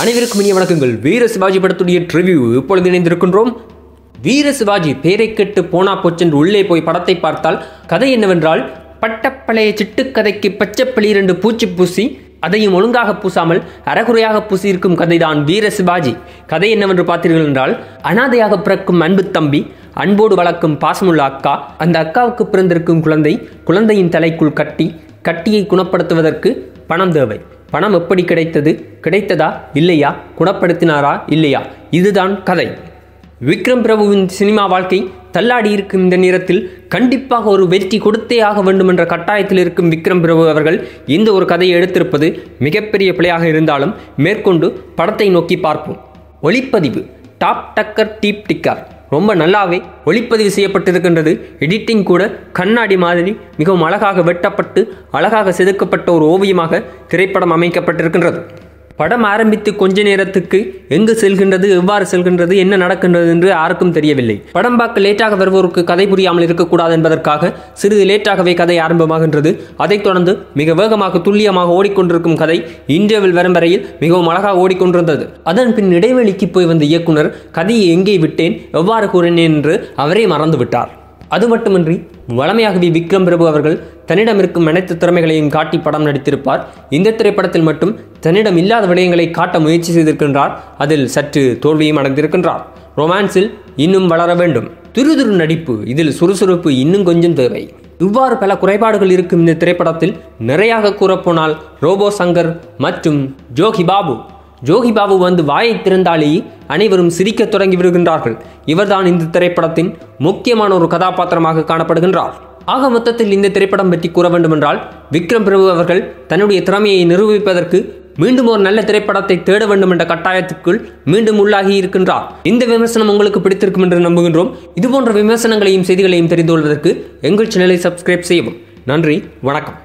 அனைவருக்கும் இனிய வணக்கங்கள் வீர சிவாஜி படத்துடைய ட்ரிவியூ இப்பொழுது இணைந்திருக்கின்றோம் வீர சிவாஜி பேரை கெட்டு போனா போச்சென்று உள்ளே போய் படத்தை பார்த்தால் கதை என்னவென்றால் பட்டப்பழைய சிட்டுக்கதைக்கு பச்சை பளிரண்டு பூச்சி பூசி அதையும் ஒழுங்காக பூசாமல் அறகுறையாக பூசியிருக்கும் கதைதான் வீர சிவாஜி கதை என்னவென்று பார்த்தீர்கள் என்றால் அனாதையாக பிறக்கும் அன்பு தம்பி அன்போடு வளர்க்கும் பாசமுள்ள அக்கா அந்த அக்காவுக்கு பிறந்திருக்கும் குழந்தை குழந்தையின் தலைக்குள் கட்டி கட்டியை குணப்படுத்துவதற்கு பணம் தேவை பணம் எப்படி கிடைத்தது கிடைத்ததா இல்லையா குணப்படுத்தினாரா இல்லையா இதுதான் கதை விக்ரம் பிரபுவின் சினிமா வாழ்க்கை தள்ளாடி இருக்கும் இந்த நேரத்தில் கண்டிப்பாக ஒரு வெற்றி கொடுத்தே ஆக வேண்டும் என்ற கட்டாயத்தில் இருக்கும் விக்ரம் பிரபு அவர்கள் இந்த ஒரு கதையை எடுத்திருப்பது மிகப்பெரிய பிழையாக இருந்தாலும் மேற்கொண்டு படத்தை நோக்கி பார்ப்போம் ஒளிப்பதிவு டாப் டக்கர் டீப் டிக்கர் ரொம்ப நல்லாவே ஒளிப்பதிவு செய்யப்பட்டிருக்கின்றது எடிட்டிங் கூட கண்ணாடி மாதிரி மிகவும் அழகாக வெட்டப்பட்டு அழகாக செதுக்கப்பட்ட ஒரு ஓவியமாக திரைப்படம் அமைக்கப்பட்டிருக்கின்றது படம் ஆரம்பித்து கொஞ்ச நேரத்துக்கு எங்கு செல்கின்றது எவ்வாறு செல்கின்றது என்ன நடக்கின்றது என்று யாருக்கும் தெரியவில்லை படம் பார்க்க லேட்டாக வருவோருக்கு கதை புரியாமல் இருக்கக்கூடாது என்பதற்காக சிறிது லேட்டாகவே கதை ஆரம்பமாகின்றது அதைத் தொடர்ந்து மிக வேகமாக துல்லியமாக ஓடிக்கொண்டிருக்கும் கதை இன்டர்வல் வரும் வரையில் மிகவும் அழகாக ஓடிக்கொண்டிருந்தது அதன் பின் இடைவெளிக்கு போய் வந்த இயக்குனர் கதையை எங்கே விட்டேன் எவ்வாறு கூறினேன் என்று அவரே மறந்து விட்டார் அது மட்டுமின்றி வளமையாகவே விக்ரம் பிரபு அவர்கள் தன்னிடம் இருக்கும் அனைத்து திறமைகளையும் காட்டி படம் நடித்திருப்பார் இந்த திரைப்படத்தில் மட்டும் தன்னிடம் இல்லாத விடயங்களை காட்ட முயற்சி செய்திருக்கின்றார் அதில் சற்று தோல்வியும் அடைந்திருக்கின்றார் ரொமான்ஸில் இன்னும் வளர வேண்டும் துருதுரு நடிப்பு இதில் சுறுசுறுப்பு இன்னும் கொஞ்சம் தேவை இவ்வாறு பல குறைபாடுகள் இருக்கும் இந்த திரைப்படத்தில் நிறையாக கூறப்போனால் ரோபோ சங்கர் மற்றும் ஜோகி பாபு ஜோகி பாபு வந்து வாயை திறந்தாலேயே அனைவரும் சிரிக்கத் தொடங்கி விடுகின்றார்கள் இவர்தான் இந்த திரைப்படத்தின் முக்கியமான ஒரு கதாபாத்திரமாக காணப்படுகின்றார் ஆக மொத்தத்தில் இந்த திரைப்படம் பற்றி கூற வேண்டுமென்றால் விக்ரம் பிரபு அவர்கள் தன்னுடைய திறமையை நிரூபிப்பதற்கு மீண்டும் ஒரு நல்ல திரைப்படத்தை தேட வேண்டும் என்ற கட்டாயத்துக்குள் மீண்டும் உள்ளாகி இருக்கின்றார் இந்த விமர்சனம் உங்களுக்கு பிடித்திருக்கும் என்று நம்புகின்றோம் இதுபோன்ற விமர்சனங்களையும் செய்திகளையும் தெரிந்து கொள்வதற்கு எங்கள் சேனலை சப்ஸ்கிரைப் செய்யவும் நன்றி வணக்கம்